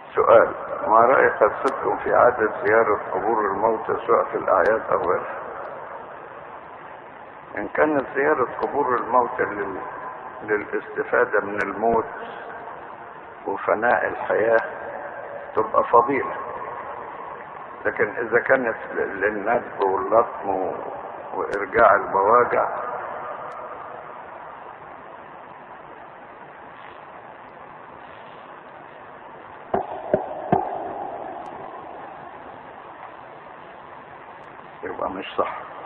سؤال ما رأي قصتكم في عادة زيارة قبور الموتى سواء في الأعياد أو غيرها إن كانت زيارة قبور الموتى لل... للاستفادة من الموت وفناء الحياة تبقى فضيلة لكن إذا كانت للندب واللطم و... وإرجاع المواجع يبقى مش صح